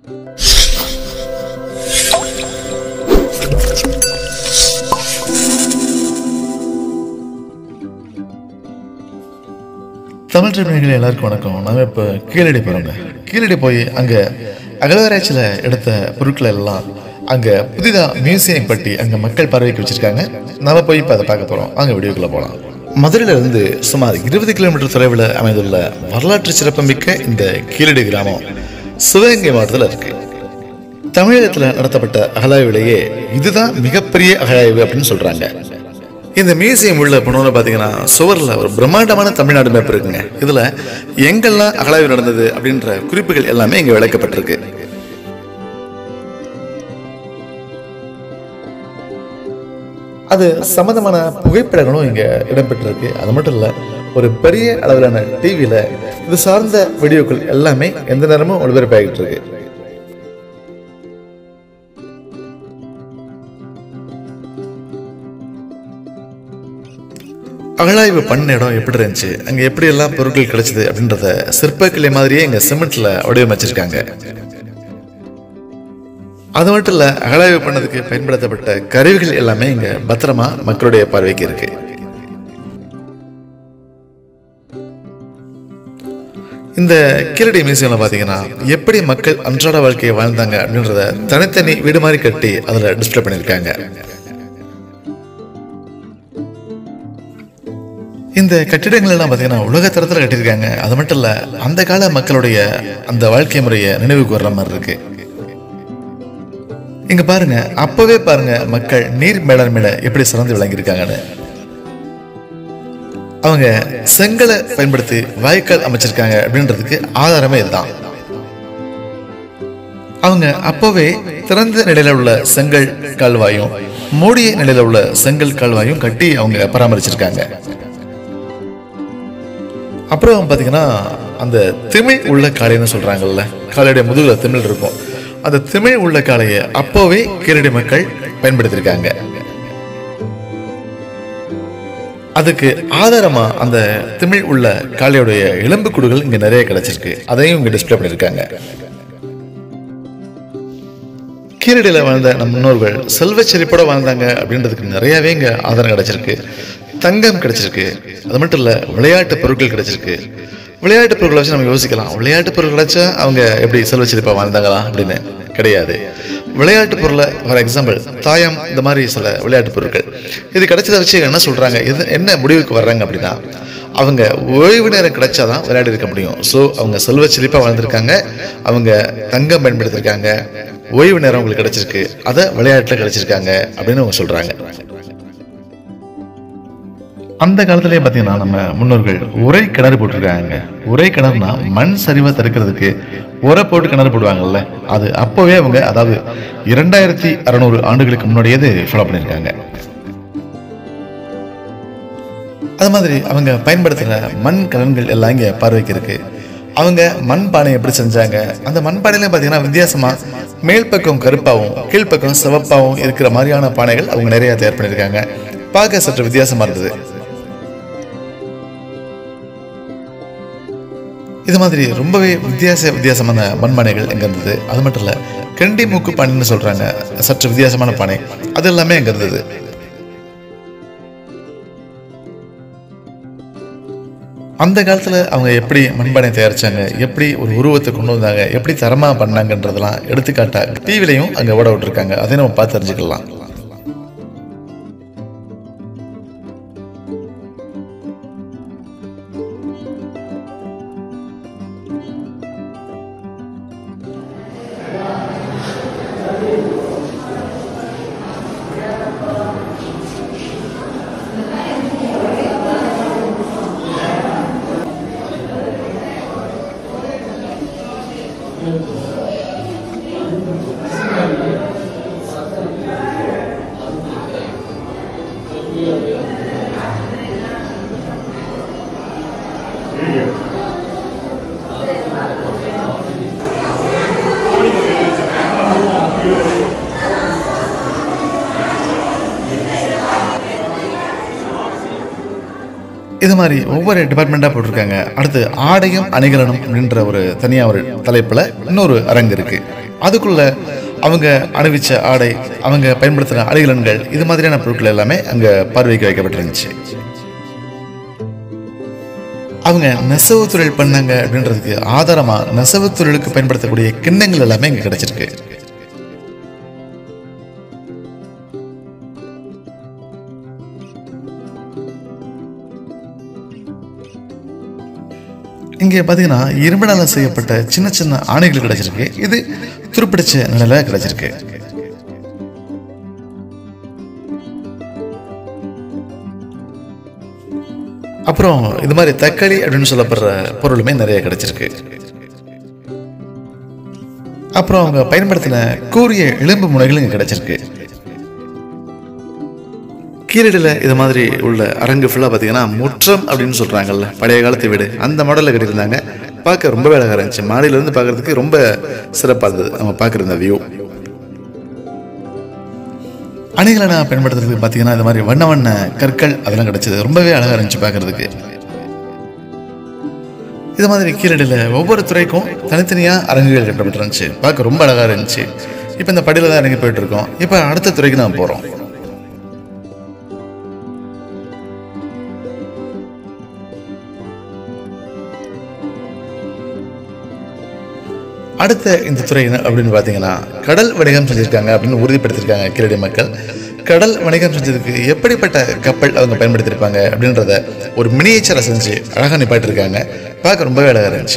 தமிழ் தமிழர்கள் எல்லாருக்கும் வணக்கம் நாம இப்போ கீழடி போகிறோங்க கீழடி போய் அங்கே அகழ்வாராய்ச்சியில் எடுத்த பொருட்களை எல்லாம் அங்கே புதிதாக மியூசியம் கட்டி அங்கே மக்கள் பார்வைக்கு வச்சுருக்காங்க நாம போய் இப்போ அதை பார்க்க போகிறோம் அங்கே வீடியோக்குள்ளே போகலாம் மதுரையில இருந்து சுமார் இருபது கிலோமீட்டர் தொலைவில் அமைந்துள்ள வரலாற்று சிறப்புமிக்க இந்த கீழடி கிராமம் சிவகங்கை மாவட்டத்தில் இருக்கு தமிழகத்தில் நடத்தப்பட்ட அகழாய்விலேயே இதுதான் மிகப்பெரிய அகழாய்வு அப்படின்னு சொல்றாங்க இந்த மியூசியம் உள்ள போனோம்னு பார்த்தீங்கன்னா சுவரில் ஒரு பிரம்மாண்டமான தமிழ்நாடு மேப் இருக்குங்க இதில் எங்கெல்லாம் அகழாய்வு நடந்தது அப்படின்ற குறிப்புகள் எல்லாமே இங்கே விளக்கப்பட்டிருக்கு அது சம்மந்தமான புகைப்படங்களும் இங்கே இடம்பெற்றிருக்கு அது மட்டும் இல்லை ஒரு பெரிய அளவிலான டிவியில் இது சார்ந்த வீடியோக்கள் எல்லாமே எந்த நேரமும் ஒளிபரப்பாகிட்டு இருக்கு அகழாய்வு பண்ண இடம் எப்படி இருந்துச்சு அங்கே எப்படி எல்லாம் பொருட்கள் கிடைச்சது அப்படின்றத சிற்பக்கலை மாதிரியே இங்கே சிமெண்ட்ல வடிவமைச்சிருக்காங்க அது மட்டும் இல்ல அகழாய்வு பண்ணதுக்கு பயன்படுத்தப்பட்ட கருவிகள் எல்லாமே இங்க பத்திரமா மக்களுடைய பார்வைக்கு இருக்கு இந்த கீழடி மியூசியம்ல பாத்தீங்கன்னா எப்படி மக்கள் அன்றாட வாழ்க்கையை வாழ்ந்தாங்க அப்படின்றத தனித்தனி வீடு மாதிரி கட்டி அதுல டிஸ்பிளே பண்ணியிருக்காங்க இந்த கட்டிடங்கள் எல்லாம் பார்த்தீங்கன்னா உலக தரத்தில் கட்டியிருக்காங்க அது மட்டும் இல்லை அந்த கால மக்களுடைய அந்த வாழ்க்கை முறையை நினைவுக்கு வர்ற மாதிரி இருக்கு இங்க பாருங்க அப்பவே பாருங்க மக்கள் நீர் மேலாண்மையில எப்படி சிறந்து விளங்கியிருக்காங்கன்னு அவங்க செங்கலை பயன்படுத்தி வாய்க்கால் அமைச்சிருக்காங்க அப்படின்றதுக்கு ஆதாரமே இதுதான் அவங்க அப்பவே திறந்த நிலையில உள்ள செங்கல் கால்வாயும் மூடிய நிலையில உள்ள செங்கல் கால்வாயும் கட்டி அவங்க பராமரிச்சிருக்காங்க அப்புறம் பார்த்தீங்கன்னா அந்த திமிழ் உள்ள காளைன்னு சொல்றாங்கல்ல காளையுடைய முதுகுல திமிழ் இருக்கும் அந்த திமிழ் உள்ள காளையை அப்போவே கீழடி மக்கள் பயன்படுத்தியிருக்காங்க அதுக்கு ஆதாரமா அந்த திமிழ் உள்ள காளையுடைய எலும்பு கூடுகள் இங்க நிறைய கிடைச்சிருக்கு அதையும் இங்க டிஸ்பிளே பண்ணியிருக்காங்க கீழடியில வாழ்ந்த நம் முன்னோர்கள் செல்வ செழிப்போட வாழ்ந்தாங்க அப்படின்றதுக்கு நிறையவே இங்க ஆதாரம் கிடைச்சிருக்கு தங்கம் கிடைச்சிருக்கு அது மட்டும் இல்ல விளையாட்டு பொருட்கள் கிடைச்சிருக்கு விளையாட்டு பொருட்களை வச்சு நம்ம யோசிக்கலாம் விளையாட்டு பொருட்கள் கிடைச்சா அவங்க எப்படி செல்வ செழிப்பா வாழ்ந்தாங்களா அப்படின்னு கிடையாது விளையாட்டு பொருளை ஃபார் எக்ஸாம்பிள் தாயம் இந்த மாதிரி சில விளையாட்டு பொருட்கள் இது கிடைச்சதை வச்சு என்ன சொல்றாங்க இது என்ன முடிவுக்கு வர்றாங்க அப்படின்னா அவங்க ஓய்வு நேரம் கிடைச்சாதான் விளையாடி இருக்க முடியும் ஸோ அவங்க செல்வ செழிப்பா வாழ்ந்திருக்காங்க அவங்க தங்கம் பயன்படுத்தியிருக்காங்க ஓய்வு நேரம் உங்களுக்கு கிடைச்சிருக்கு அதை விளையாட்டுல கிடைச்சிருக்காங்க அப்படின்னு அவங்க சொல்றாங்க அந்த காலத்திலேயே பார்த்தீங்கன்னா நம்ம முன்னோர்கள் உரை கிணறு போட்டிருக்காங்க உரை கிணறுனா மண் சரிவை தடுக்கிறதுக்கு உரை போட்டு கிணறு போடுவாங்கல்ல அது அப்போவே அவங்க அதாவது இரண்டாயிரத்தி அறநூறு ஆண்டுகளுக்கு முன்னாடியே இது ஃபாலோ பண்ணியிருக்காங்க அது மாதிரி அவங்க பயன்படுத்தின மண் கலன்கள் எல்லாம் இங்கே பார்வைக்கு இருக்கு அவங்க மண் பானை எப்படி செஞ்சாங்க அந்த மண் பானையில பார்த்தீங்கன்னா வித்தியாசமா மேல் பக்கம் கருப்பாகவும் கீழ்ப்பக்கம் சிவப்பாகவும் இருக்கிற மாதிரியான பானைகள் அவங்க நிறைய தயார் பண்ணியிருக்காங்க பார்க்க சற்று வித்தியாசமா இருந்தது இது மாதிரி ரொம்பவே வித்தியாச வித்தியாசமான மண்பானைகள் எங்க இருந்தது அது மட்டும் இல்ல கண்டி மூக்கு பானைன்னு சொல்றாங்க சற்று வித்தியாசமான பானை அது எல்லாமே எங்க இருந்தது அந்த காலத்துல அவங்க எப்படி மண்பானை தயாரிச்சாங்க எப்படி ஒரு உருவத்தை கொண்டு வந்தாங்க எப்படி தரமா பண்ணாங்கன்றதெல்லாம் எடுத்துக்காட்டா டிவிலையும் அங்க ஓட விட்டுருக்காங்க அதை நம்ம பார்த்து தெரிஞ்சுக்கலாம் இது மாதிரி ஒவ்வொரு டிபார்ட்மெண்ட்டாக போட்டிருக்காங்க அடுத்து ஆடையும் அணிகலனும் அப்படின்ற ஒரு தனியாக ஒரு தலைப்பில் இன்னொரு அரங்கு இருக்கு அதுக்குள்ள அவங்க அணிவிச்ச ஆடை அவங்க பயன்படுத்தின அடைகலன்கள் இது மாதிரியான பொருட்கள் எல்லாமே அங்க பார்வைக்கு வைக்கப்பட்டிருந்துச்சு அவங்க நெசவு தொழில் பண்ணாங்க அப்படின்றதுக்கு ஆதாரமா நெசவு தொழிலுக்கு பயன்படுத்தக்கூடிய கிண்ணங்கள் எல்லாமே இங்க கிடைச்சிருக்கு இங்கே பார்த்தீங்கன்னா இரும்பினால செய்யப்பட்ட சின்ன சின்ன ஆணைகள் கிடைச்சிருக்கு இது துருப்பிடிச்ச நிலையில கிடைச்சிருக்கு அப்புறம் இது மாதிரி தக்காளி அப்படின்னு சொல்லப்படுற பொருளுமே நிறைய கிடைச்சிருக்கு அப்புறம் அவங்க பயன்படுத்தின கூரிய எலும்பு முனைகள் இங்கே கிடைச்சிருக்கு கீழடியில் இது மாதிரி உள்ள அரங்கு ஃபுல்லாக பார்த்தீங்கன்னா முற்றம் அப்படின்னு சொல்கிறாங்கல்ல பழைய காலத்து வீடு அந்த மாடலில் கட்டியிருந்தாங்க பார்க்க ரொம்பவே அழகாக இருந்துச்சு மாடியிலேருந்து பார்க்கறதுக்கு ரொம்ப சிறப்பாக இருந்தது நம்ம பார்க்குற இந்த வியூ அணிகளை நான் பயன்படுத்துறதுக்கு பார்த்தீங்கன்னா இது மாதிரி வண்ண வண்ண கற்கள் அதெல்லாம் கிடைச்சது ரொம்பவே அழகாக இருந்துச்சு பார்க்கறதுக்கு இது மாதிரி கீழடியில் ஒவ்வொரு துறைக்கும் தனித்தனியாக அரங்குகள் கட்டப்பட்டிருந்துச்சு பார்க்க ரொம்ப அழகாக இருந்துச்சு இப்போ இந்த படியில் தான் இறங்கி போயிட்டு இருக்கோம் இப்போ அடுத்த துறைக்கு நான் போகிறோம் அடுத்த இந்த துறை என்ன அப்படின்னு பார்த்தீங்கன்னா கடல் வணிகம் செஞ்சுருக்காங்க அப்படின்னு உறுதிப்படுத்தியிருக்காங்க கீழடி மக்கள் கடல் வணிகம் செஞ்சதுக்கு எப்படிப்பட்ட கப்பல் அவங்க பயன்படுத்தியிருப்பாங்க அப்படின்றத ஒரு மினியேச்சரை செஞ்சு அழகாக நிப்பாட்டிருக்காங்க பார்க்க ரொம்பவே அழகாக இருந்துச்சு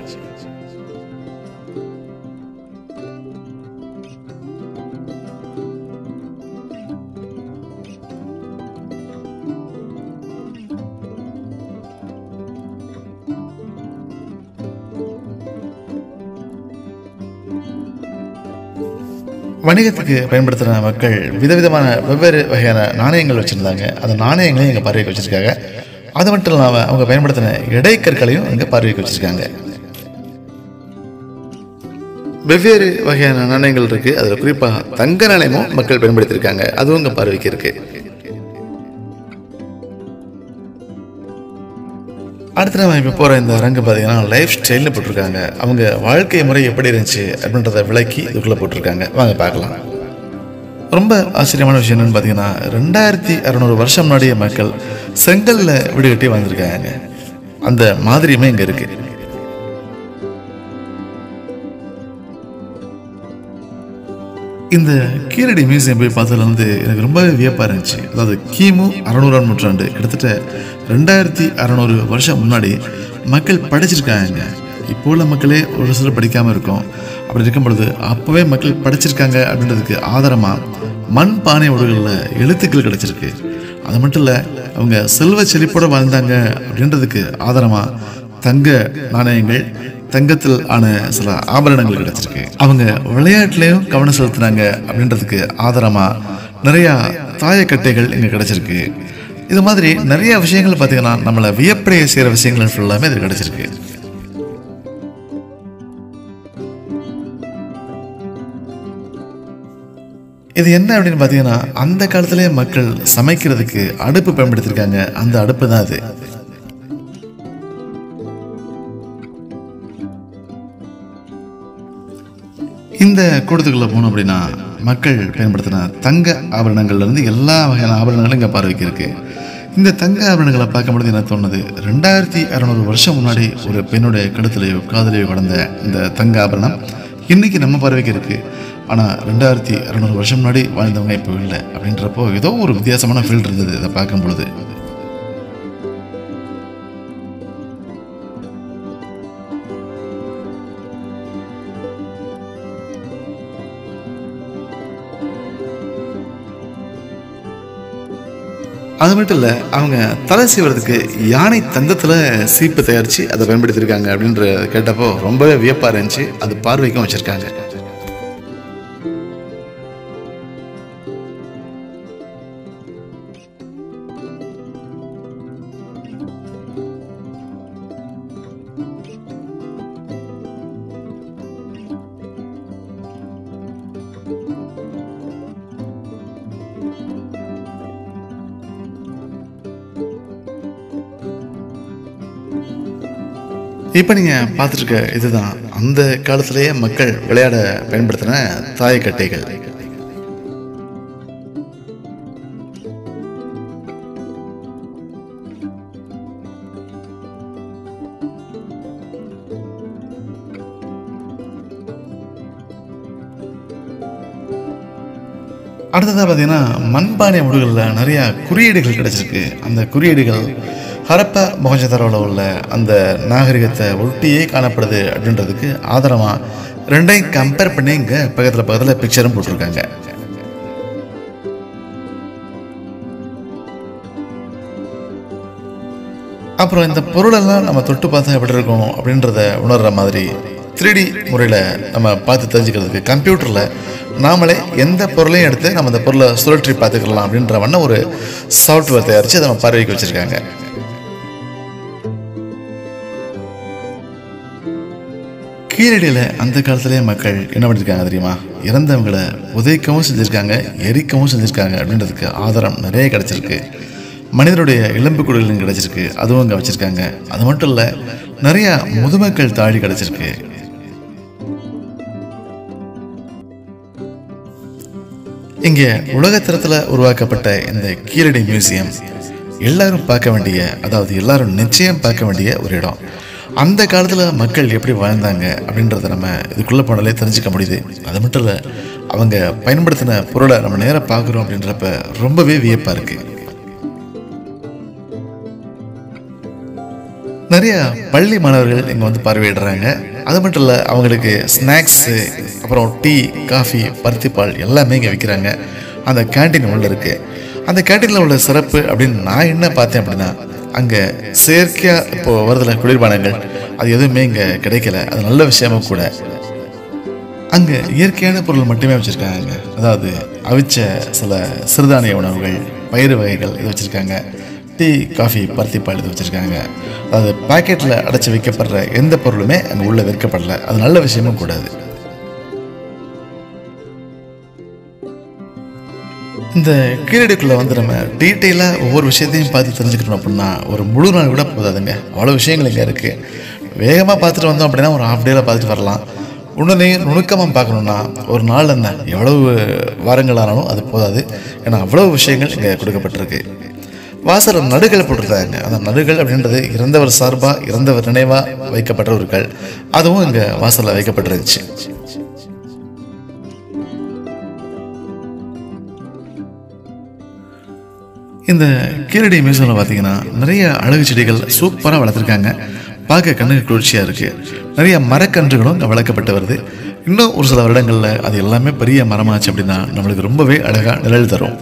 வணிகத்துக்கு பயன்படுத்துகிற மக்கள் விதவிதமான வெவ்வேறு வகையான நாணயங்கள் வச்சுருந்தாங்க அந்த நாணயங்களையும் இங்கே பார்வைக்கு வச்சுருக்காங்க அது மட்டும் இல்லாமல் அவங்க பயன்படுத்தின இடைக்கற்களையும் இங்கே பார்வைக்கு வச்சுருக்காங்க வெவ்வேறு வகையான நாணயங்கள் இருக்குது அதில் குறிப்பாக தங்க நாணயமும் மக்கள் பயன்படுத்தியிருக்காங்க அதுவும் இங்கே பார்வைக்கு இருக்குது அடுத்து நம்ம இப்போ போகிற இந்த அரங்கு பார்த்தீங்கன்னா லைஃப் ஸ்டைல்னு போட்டிருக்காங்க அவங்க வாழ்க்கை முறை எப்படி இருந்துச்சு அப்படின்றத விளக்கி இதுக்குள்ளே போட்டிருக்காங்க வாங்க பார்க்கலாம் ரொம்ப ஆச்சரியமான விஷயம் என்னன்னு பார்த்தீங்கன்னா ரெண்டாயிரத்தி அறநூறு வருஷம் முன்னாடியே மக்கள் செங்கல்ல வீடு கட்டி வாழ்ந்திருக்காங்க அந்த மாதிரியுமே இங்கே இருக்கு இந்த கீரடி மியூசியம் போய் பார்த்ததுல வந்து எனக்கு ரொம்பவே வியப்பாக இருந்துச்சு அதாவது கிமு அறநூறாம் நூற்றாண்டு கிட்டத்தட்ட ரெண்டாயிரத்தி அறநூறு வருஷம் முன்னாடி மக்கள் படிச்சிருக்காங்க இப்போ உள்ள மக்களே ஒரு சிலர் படிக்காமல் இருக்கோம் அப்படி இருக்கும் பொழுது அப்போவே மக்கள் படிச்சிருக்காங்க அப்படின்றதுக்கு ஆதாரமாக மண் பானை உடல்களில் எழுத்துக்கள் கிடைச்சிருக்கு அது மட்டும் இல்லை அவங்க செல்வ செழிப்போட வாழ்ந்தாங்க அப்படின்றதுக்கு ஆதாரமாக தங்க நாணயங்கள் தங்கத்தில் ஆன சில ஆபரணங்கள் கிடைச்சிருக்கு அவங்க விளையாட்டுலயும் கவனம் செலுத்துனாங்க அப்படின்றதுக்கு ஆதாரமா நிறைய தாயக்கட்டைகள் இங்க கிடைச்சிருக்கு இது மாதிரி நிறைய விஷயங்கள் பார்த்தீங்கன்னா நம்மளை வியப்படைய செய்கிற விஷயங்கள் ஃபுல்லாமே இது கிடைச்சிருக்கு இது என்ன அப்படின்னு பார்த்தீங்கன்னா அந்த காலத்திலே மக்கள் சமைக்கிறதுக்கு அடுப்பு பயன்படுத்தியிருக்காங்க அந்த அடுப்பு தான் அது இந்த கூடத்துக்குள்ள போனோம் அப்படின்னா மக்கள் பயன்படுத்தின தங்க ஆபரணங்கள்ல இருந்து எல்லா வகையான ஆபரணங்களும் இங்கே பார்வைக்கு இருக்கு இந்த தங்க ஆபரணங்களை பார்க்கும்பொழுது என்ன தோணுது ரெண்டாயிரத்தி அறநூறு வருஷம் முன்னாடி ஒரு பெண்ணுடைய கழுத்துலையோ காதலையோ கடந்த இந்த தங்க ஆபரணம் இன்னைக்கு நம்ம பார்வைக்கு இருக்கு ஆனால் ரெண்டாயிரத்தி அறநூறு வருஷம் முன்னாடி வாழ்ந்தவங்க இப்போ இல்லை அப்படின்றப்போ ஏதோ ஒரு வித்தியாசமான ஃபீல்டு இருந்தது இதை பார்க்கும் பொழுது அது மட்டும் இல்லை அவங்க தலை சீவுறதுக்கு யானை தந்தத்தில் சீப்பு தயாரித்து அதை பயன்படுத்தியிருக்காங்க அப்படின்ற கேட்டப்போ ரொம்பவே வியப்பாக இருந்துச்சு அது பார்வைக்கும் வச்சுருக்காங்க இப்போ நீங்கள் பார்த்துருக்க இதுதான் அந்த காலத்திலேயே மக்கள் விளையாட பயன்படுத்தின தாயக்கட்டைகள் அடுத்ததாக பார்த்தீங்கன்னா மண்பானை முடிகளில் நிறையா குறியீடுகள் கிடைச்சிருக்கு அந்த குறியீடுகள் ஹரப்பா மொஹஞ்சதாரோவில் உள்ள அந்த நாகரிகத்தை ஒட்டியே காணப்படுது அப்படின்றதுக்கு ஆதாரமாக ரெண்டையும் கம்பேர் பண்ணி இங்கே பக்கத்தில் பக்கத்தில் பிக்சரும் போட்டிருக்காங்க அப்புறம் இந்த பொருளெல்லாம் நம்ம தொட்டு பார்த்தா எப்படி இருக்கும் அப்படின்றத உணர்ற மாதிரி 3D முறையில் நம்ம பார்த்து தெரிஞ்சுக்கிறதுக்கு கம்ப்யூட்டரில் நாமளே எந்த பொருளையும் எடுத்து நம்ம அந்த பொருளை சுழற்றி பார்த்துக்கலாம் அப்படின்ற வண்ண ஒரு சாஃப்ட்வேர் தயாரித்து அதை நம்ம பார்வைக்கு வச்சுருக்காங்க கீழடியில் அந்த காலத்திலே மக்கள் என்ன பண்ணியிருக்காங்க தெரியுமா இறந்தவங்களை உதைக்கவும் செஞ்சுருக்காங்க எரிக்கவும் செஞ்சுருக்காங்க அப்படின்றதுக்கு ஆதாரம் நிறைய கிடச்சிருக்கு மனிதனுடைய எலும்பு குடலும் கிடச்சிருக்கு அதுவும் அங்கே வச்சுருக்காங்க அது மட்டும் இல்லை நிறையா முதுமக்கள் தாழி கிடச்சிருக்கு இங்கே உலகத்தரத்தில் உருவாக்கப்பட்ட இந்த கீழடி மியூசியம் எல்லாரும் பார்க்க வேண்டிய அதாவது எல்லாரும் நிச்சயம் பார்க்க வேண்டிய ஒரு இடம் அந்த காலத்தில் மக்கள் எப்படி வாழ்ந்தாங்க அப்படின்றத நம்ம இதுக்குள்ளே போனாலே தெரிஞ்சுக்க முடியுது அது மட்டும் இல்லை அவங்க பயன்படுத்தின பொருளை நம்ம நேராக பார்க்குறோம் அப்படின்றப்ப ரொம்பவே வியப்பாக இருக்குது நிறைய பள்ளி மாணவர்கள் இங்கே வந்து பார்வையிடுறாங்க அது மட்டும் இல்லை அவங்களுக்கு ஸ்நாக்ஸு அப்புறம் டீ காஃபி பருத்திப்பால் எல்லாமே இங்கே விற்கிறாங்க அந்த கேண்டீன் உள்ள இருக்குது அந்த கேண்டீனில் உள்ள சிறப்பு அப்படின்னு நான் என்ன பார்த்தேன் அப்படின்னா அங்கே செயற்கையாக இப்போ வருதுல குளிர்பானங்கள் அது எதுவுமே இங்கே கிடைக்கல அது நல்ல விஷயமும் கூட அங்கே இயற்கையான பொருள் மட்டுமே வச்சுருக்காங்க அதாவது அவிச்ச சில சிறுதானிய உணவுகள் பயிறு வகைகள் இது வச்சுருக்காங்க டீ காஃபி பருத்திப்பால் இது வச்சுருக்காங்க அதாவது பாக்கெட்டில் அடைச்சி வைக்கப்படுற எந்த பொருளுமே அங்கே உள்ளே விற்கப்படல அது நல்ல விஷயமும் கூடாது இந்த கீழடிக்குள்ளே வந்து நம்ம டீட்டெயிலாக ஒவ்வொரு விஷயத்தையும் பார்த்து தெரிஞ்சுக்கணும் அப்படின்னா ஒரு முழு நாள் கூட போதாதுங்க அவ்வளோ விஷயங்கள் இங்கே இருக்குது வேகமாக பார்த்துட்டு வந்தோம் அப்படின்னா ஒரு ஹாஃப் டேயில் பார்த்துட்டு வரலாம் உடனே நுணுக்கமாக பார்க்கணுன்னா ஒரு நாள் என்ன எவ்வளவு வாரங்கள் ஆனாலும் அது போதாது ஏன்னா அவ்வளோ விஷயங்கள் இங்கே கொடுக்கப்பட்டிருக்கு வாசலில் நடுகள் போட்டிருக்காங்க அந்த நடுகள் அப்படின்றது இறந்தவர் சார்பாக இறந்தவர் நினைவாக வைக்கப்பட்ட ஒரு கல் அதுவும் இங்கே வாசலில் வைக்கப்பட்டிருந்துச்சு இந்த கீழடி மியூசியமில் பார்த்தீங்கன்னா நிறைய அழகு செடிகள் சூப்பராக வளர்த்துருக்காங்க பார்க்க கண்ணுக்கு குளிர்ச்சியாக இருக்குது நிறைய மரக்கன்றுகளும் இங்கே வளர்க்கப்பட்டு வருது இன்னும் ஒரு சில வருடங்களில் அது எல்லாமே பெரிய மரமாச்சு அப்படின்னா நம்மளுக்கு ரொம்பவே அழகாக நிழல் தரும்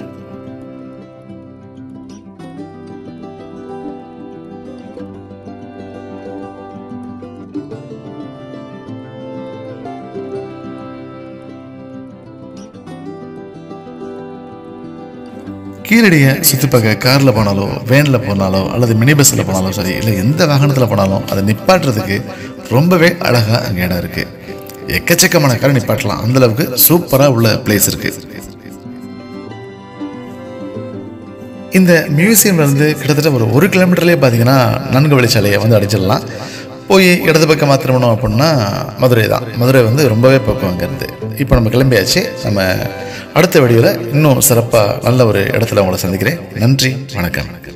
கீழடியை சுற்றி பார்க்க காரில் போனாலோ வேனில் போனாலோ அல்லது மினி பஸ்ஸில் போனாலும் சரி இல்லை எந்த வாகனத்தில் போனாலும் அதை நிப்பாட்டுறதுக்கு ரொம்பவே அழகாக அங்கே இடம் இருக்குது எக்கச்சக்கமான காரை நிப்பாட்டலாம் அந்த அளவுக்கு சூப்பராக உள்ள பிளேஸ் இருக்குது இந்த மியூசியம்ல இருந்து கிட்டத்தட்ட ஒரு ஒரு கிலோமீட்டர்லேயே பார்த்தீங்கன்னா நன்கு வழிச்சாலையை வந்து அடிச்சிடலாம் போய் இடது பக்கம் திரும்பணும் அப்படின்னா மதுரை தான் மதுரை வந்து ரொம்பவே பக்கம் அங்கேருந்து இப்போ நம்ம கிளம்பியாச்சு நம்ம அடுத்த வீடியோவில் இன்னும் சிறப்பாக நல்ல ஒரு இடத்துல உங்களை சந்திக்கிறேன் நன்றி வணக்கம்